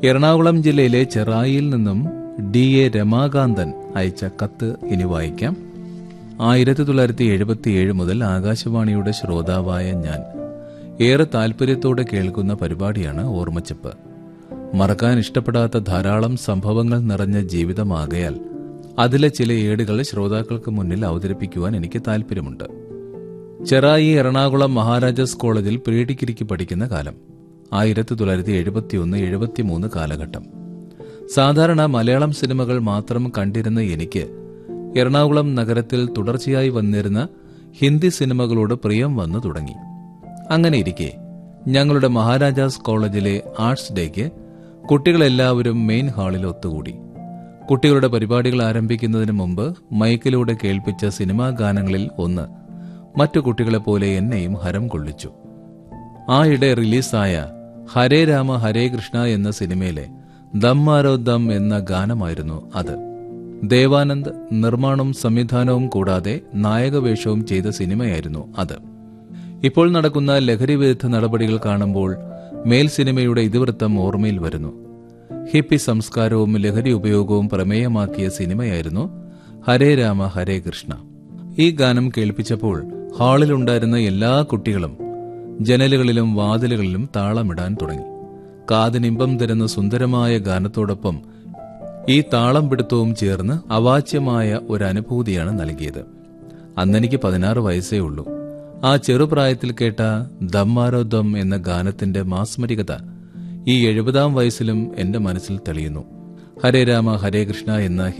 എറണാകുളം ജില്ലയിലെ ചെറായിയിൽ നിന്നും D A Ramakanthan അയച്ച കത്ത് ഇനി വായിക്കാം ആയിരത്തി തൊള്ളായിരത്തി എഴുപത്തിയേഴ് മുതൽ ആകാശവാണിയുടെ ശ്രോതാവായ ഞാൻ ഏറെ താല്പര്യത്തോടെ കേൾക്കുന്ന പരിപാടിയാണ് ഓർമ്മച്ചപ്പ് മറക്കാൻ ഇഷ്ടപ്പെടാത്ത ധാരാളം സംഭവങ്ങൾ നിറഞ്ഞ ജീവിതമാകയാൽ അതിലെ ചില ഏടുകൾ ശ്രോതാക്കൾക്ക് മുന്നിൽ അവതരിപ്പിക്കുവാൻ എനിക്ക് താല്പര്യമുണ്ട് ചെറായി എറണാകുളം മഹാരാജാസ് കോളേജിൽ പ്രീ ഡിഗ്രിക്ക് പഠിക്കുന്ന കാലം ആയിരത്തി തൊള്ളായിരത്തി എഴുപത്തിയൊന്ന് എഴുപത്തിമൂന്ന് കാലഘട്ടം സാധാരണ മലയാളം സിനിമകൾ മാത്രം കണ്ടിരുന്ന എനിക്ക് എറണാകുളം നഗരത്തിൽ തുടർച്ചയായി വന്നിരുന്ന ഹിന്ദി സിനിമകളോട് പ്രിയം വന്നു തുടങ്ങി അങ്ങനെ ഇരിക്കെ ഞങ്ങളുടെ മഹാരാജാസ് കോളേജിലെ ആർട്സ് ഡേക്ക് കുട്ടികളെല്ലാവരും മെയിൻ ഹാളിൽ ഒത്തുകൂടി കുട്ടികളുടെ പരിപാടികൾ ആരംഭിക്കുന്നതിന് മുമ്പ് മൈക്കിലൂടെ കേൾപ്പിച്ച സിനിമാ ഗാനങ്ങളിൽ ഒന്ന് മറ്റു കുട്ടികളെപ്പോലെ എന്നെയും ഹരം കൊള്ളിച്ചു ആയിടെ റിലീസായ ഹരേ രാമ ഹരേ കൃഷ്ണ എന്ന സിനിമയിലെ ദമ്മാരോ ദം എന്ന ഗാനമായിരുന്നു അത് ദേവാനന്ദ് നിർമ്മാണവും സംവിധാനവും കൂടാതെ നായകവേഷവും ചെയ്ത സിനിമയായിരുന്നു അത് ഇപ്പോൾ നടക്കുന്ന ലഹരി വിരുദ്ധ നടപടികൾ കാണുമ്പോൾ മേൽ സിനിമയുടെ ഇതിവൃത്തം ഓർമ്മയിൽ വരുന്നു ഹിപ്പി സംസ്കാരവും ലഹരി ഉപയോഗവും പ്രമേയമാക്കിയ സിനിമയായിരുന്നു ഹരേ രാമ ഹരേ കൃഷ്ണ ഈ ഗാനം കേൾപ്പിച്ചപ്പോൾ ഹാളിലുണ്ടായിരുന്ന എല്ലാ കുട്ടികളും ജനലുകളിലും വാതിലുകളിലും താളമിടാൻ തുടങ്ങി കാതിനിമ്പം തരുന്ന സുന്ദരമായ ഗാനത്തോടൊപ്പം ഈ താളം പിടുത്തവും ചേർന്ന് അവാച്യമായ ഒരു അനുഭൂതിയാണ് നൽകിയത് അന്നെനിക്ക് പതിനാറ് വയസ്സേ ഉള്ളൂ ആ ചെറുപ്രായത്തിൽ കേട്ട ദമ്മാരോ ദം എന്ന ഗാനത്തിന്റെ മാസ്മരികത ഈ എഴുപതാം വയസ്സിലും എന്റെ മനസ്സിൽ തെളിയുന്നു ഹരേ രാമ ഹരേ കൃഷ്ണ എന്ന